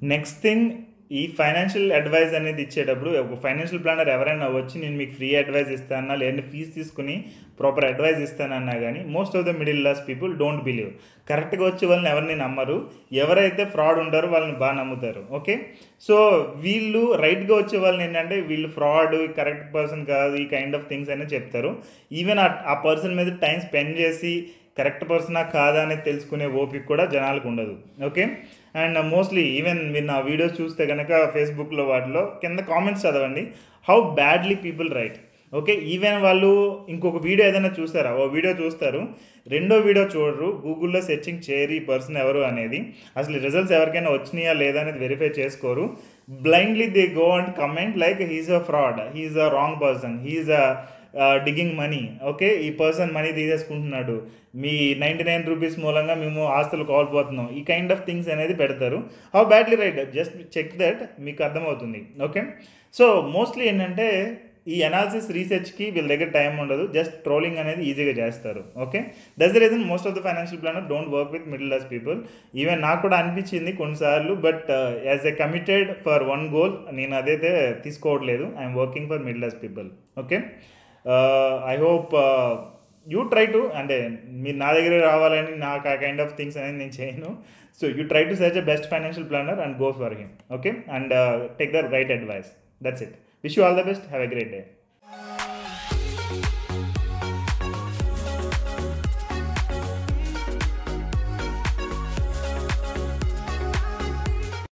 next thing ఈ financial advice అనేది ఇచ్చేటప్పుడు ఒక ఫైనాన్షియల్ ప్లానర్ ఎవరైనా వచ్చి నేను మీకు ఫ్రీ అడ్వైస్ ఇస్తానా లేదంటే ఫీజు తీసుకుని ప్రాపర్ అడ్వైస్ ఇస్తానన్నా కానీ most of the middle class people don't believe కరెక్ట్గా వచ్చే వాళ్ళని ఎవరిని నమ్మరు ఎవరైతే ఫ్రాడ్ ఉంటారో వాళ్ళని బాగా నమ్ముతారు ఓకే సో వీళ్ళు రైట్గా వచ్చే వాళ్ళని ఏంటంటే వీళ్ళు ఫ్రాడ్ కరెక్ట్ పర్సన్ కాదు ఈ కైండ్ ఆఫ్ థింగ్స్ అనేది చెప్తారు ఈవెన్ ఆ పర్సన్ మీద టైం స్పెండ్ చేసి కరెక్ట్ పర్సనా కాదా అనేది తెలుసుకునే ఓపిక కూడా జనాలకు ఉండదు ఓకే అండ్ మోస్ట్లీ ఈవెన్ మీరు నా వీడియోస్ చూస్తే కనుక ఫేస్బుక్లో వాటిలో కింద కామెంట్స్ చదవండి how badly people write okay even వాళ్ళు ఇంకొక వీడియో ఏదైనా చూస్తారా ఓ వీడియో చూస్తారు రెండో వీడియో చూడరు గూగుల్లో సెర్చింగ్ చేయరు ఈ పర్సన్ ఎవరు అనేది అసలు రిజల్ట్స్ ఎవరికైనా వచ్చినాయా లేదా అనేది వెరిఫై చేసుకోరు blindly they go and comment like he's a fraud he's a wrong person he's a digging money okay ఈ పర్సన్ మనీ తీసేసుకుంటున్నాడు మీ నైంటీ నైన్ రూపీస్ మూలంగా మేము ఆస్తులు కోల్పోతున్నాం ఈ కైండ్ ఆఫ్ థింగ్స్ అనేది పెడతారు how badly write just check that మీకు అర్థమవుతుంది ఓకే సో మోస్ట్లీ ఏంటంటే ఈ అనాలిసిస్ రీసెర్చ్కి వీళ్ళ దగ్గర టైం ఉండదు జస్ట్ ట్రోలింగ్ అనేది ఈజీగా చేస్తారు okay that's the reason most of the financial planner don't work with middle class people even నాకు కూడా అనిపించింది కొన్నిసార్లు but as a committed for one goal నేను అదైతే తీసుకోవట్లేదు I'm working for middle class people okay I hope you try to అంటే మీరు నా దగ్గర రావాలని నాకు ఆ కైండ్ ఆఫ్ థింగ్స్ అనేది నేను చేయను so you try to search a best financial planner and go for him okay and take the right advice that's it wish you all the best have a great day